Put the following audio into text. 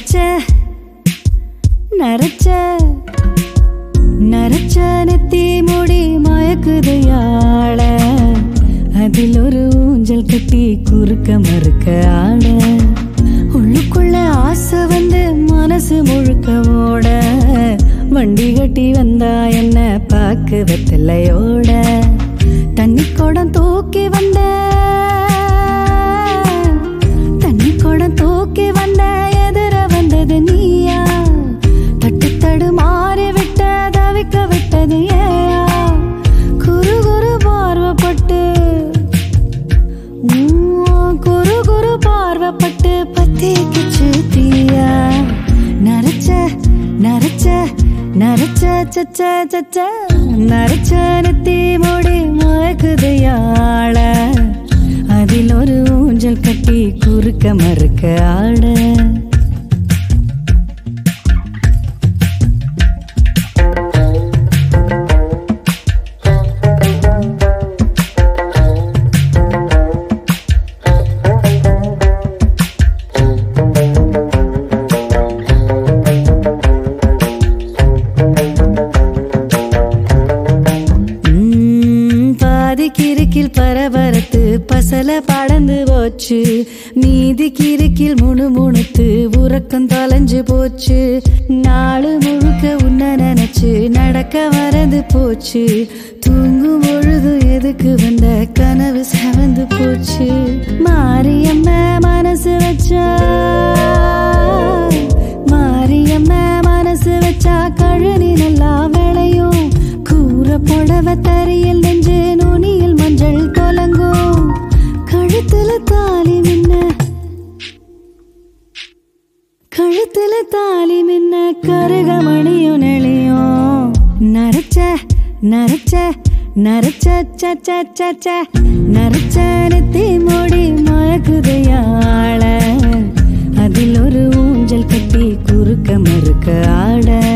நரைச்ச நரைச்ச நரைச்ச நெத்தி முடி மயக்குதையாள அதில் ஒரு ஊஞ்சல் கட்டி குறுக்க மறுக்க ஆட உள்ளுக்குள்ள ஆசை வந்து மனசு முழுக்க ஓட வண்டி கட்டி வந்தா என்ன பாக்கு வெத்தலையோட தண்ணி குடம் தூக்கி வந்த தண்ணி குடம் தூக்கி வந்த எதிர வந்தது நீயா தட்டு தடு மாறி விட்ட தவிக்க விட்டது ஏயா குரு குரு பார்வப்பட்டு உம், குரு குரு பார்வப்பட்டு பத்திக்குச்சு தீயா நரைச்ச நரைச்ச நரைச்ச சச்ச சச்ச நரைச்ச நெத்தி மூடி மயக்குதையாள அதில் ஒரு ஊஞ்சல் கட்டி குறுக்க மறுக்க ஆட உம், பாதி கிறுக்கில் பரபரத்து பசல படந்து போச்சு மீதி கிறுக்கில் முணுமுணுத்து உறக்கம் தொலைஞ்சு போச்சு நாடு முழுக்க உன்ன நினைச்சு நடக்க வரது போச்சு தூங்கும் பொழுது எதுக்கு வந்த கனவு செவந்து போச்சு மாரியம்ம மனசு வச்சா மாரியம்ம மனசு வச்சா கழனி நல்லா விளையும் கூற புடவ தரையில் நெஞ்சு நுனியில் மஞ்சள் தொலங்கும் கழுத்துல தாலி மின்ன கழுத்துல தாலி மின்ன கருகமணியும் நெளியும் நரைச்ச நரைச்ச நரைச்ச ச ச ச ச நரைச்ச நெத்தி மூடி மயக்குதையாள அதில் ஒரு ஊஞ்சல் கட்டி குறுக்க மறுக்க ஆட